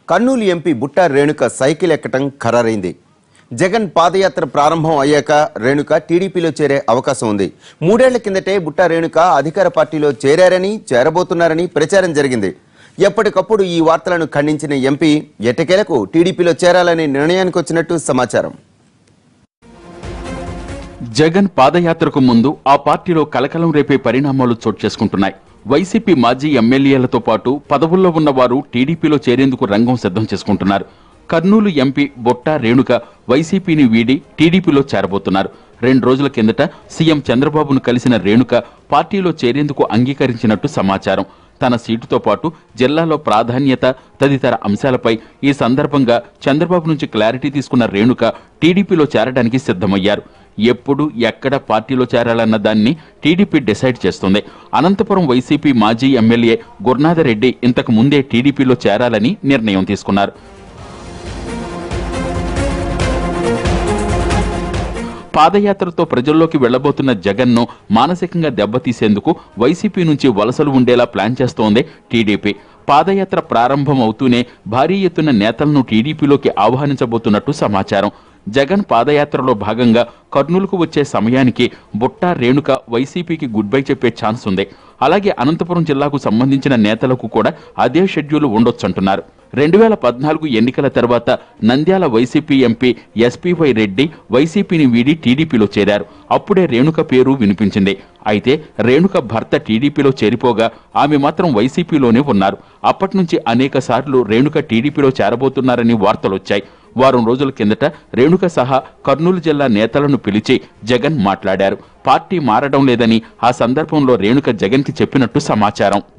Kurnool MP Butta Renuka cycle ఎక్కటం ఖరారైంది జగన్ పాదయాత్ర ప్రారంభం అయ్యాక రేణుక టీడీపీలో చేరే అవకాశం ఉంది మూడేళ్ల కిందటే బుట్టా రేణుక అధికార పార్టీలో చేరారని చేరబోతున్నారని ప్రచారం జరిగింది ఎప్పటికప్పుడు ఈ వార్తలను ఖండించిన ఎంపీ ఎట్టకేలకు టీడీపీలో చేరాలనే నిర్ణయానికి వచ్చినట్టు సమాచారం జగన్ పాదయాత్రకు ముందు ఆ పార్టీలో కలకలం రేపే పరిణామాలు చోటు చేసుకుంటున్నాయి వైసీపీ మాజీ ఎమ్మెల్యేలతో పాటు పదవుల్లో ఉన్న వారు టీడీపీలో చేరేందుకు రంగం సిద్ధం చేసుకుంటున్నారు కర్నూలు ఎంపీ బొట్టా రేణుక వైసీపీని వీడి టీడీపీలో చేరబోతున్నారు రెండు రోజుల కిందట సీఎం చంద్రబాబును కలిసిన రేణుక పార్టీలో చేరేందుకు అంగీకరించినట్టు సమాచారం తన సీటుతో పాటు జిల్లాలో ప్రాధాన్యత తదితర అంశాలపై ఈ సందర్భంగా చంద్రబాబు నుంచి క్లారిటీ తీసుకున్న రేణుక టీడీపీలో చేరడానికి సిద్ధమయ్యారు ఎప్పుడు ఎక్కడ పార్టీలో చేరాలన్న దాన్ని టీడీపీ డిసైడ్ చేస్తుంది అనంతపురం వైసీపీ మాజీ ఎమ్మెల్యే గురునాథరెడ్డి ఇంతకు ముందే టీడీపీలో చేరాలని నిర్ణయం తీసుకున్నారు పాదయాత్రతో ప్రజల్లోకి వెళ్లబోతున్న జగన్ను మానసికంగా దెబ్బతీసేందుకు వైసీపీ నుంచి వలసలు ఉండేలా ప్లాన్ చేస్తోంది టీడీపీ పాదయాత్ర ప్రారంభం అవుతూనే భారీ ఎత్తున నేతలను టీడీపీలోకి ఆహ్వానించబోతున్నట్టు సమాచారం జగన్ పాదయాత్రలో భాగంగా కర్నూలుకు వచ్చే సమయానికి బుట్టా రేణుక వైసీపీకి గుడ్ బై చెప్పే ఛాన్స్ ఉంది అలాగే అనంతపురం జిల్లాకు సంబంధించిన నేతలకు కూడా అదే షెడ్యూల్ ఉండొచ్చంటున్నారు రెండు వేల పద్నాలుగు ఎన్నికల తర్వాత Nandyal YCP MP SPY Reddy వైసీపీని వీడి టీడీపీలో చేరారు అప్పుడే రేణుక పేరు వినిపించింది అయితే రేణుక భర్త టీడీపీలో చేరిపోగా ఆమె మాత్రం వైసీపీలోనే ఉన్నారు అప్పటి నుంచి అనేక సార్లు రేణుక టీడీపీలో చేరబోతున్నారని వార్తలొచ్చాయి వారం రోజుల కిందట రేణుక సహా కర్నూలు జిల్లా నేతలను పిలిచి జగన్ మాట్లాడారు పార్టీ మారడం లేదని ఆ సందర్భంలో రేణుక జగన్కి చెప్పినట్టు సమాచారం